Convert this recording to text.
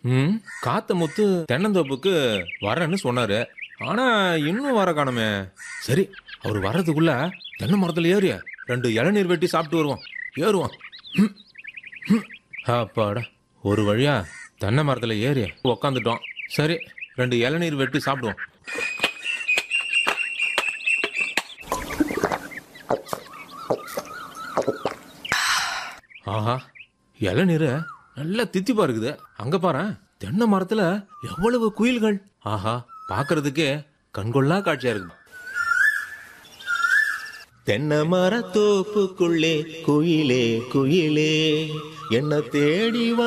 ம் காத்த முத்து தென்னந்தோப்புக்கு வரேன்னு சொன்னாரு ஆனா இன்னும் வர காணுமே சரி அவர் வர்றதுக்குள்ள தென்னை மரத்துல ஏறி ரெண்டு இளநீர் வெட்டி சாப்பிட்டு வருவோம் ஏறுவோம் ம், ம். அப்பாடா ஒரு வழியா தென்னை மரத்துல ஏறி உக்காந்துட்டோம் சரி ரெண்டு இளநீர் வெட்டி சாப்பிடுவோம் ஆஹா இளநீர் நல்ல தித்திப்பா இருக்குது அங்க பாரு தென்னை மரத்துல எவ்வளவு குயில்கள் ஆஹா பார்க்கிறதுக்கே கண்கொள்ளா காட்சியா இருக்கு தென்னை மரத்தோப்புக்குள்ளே குயிலே குயிலே என்ன தேடி வ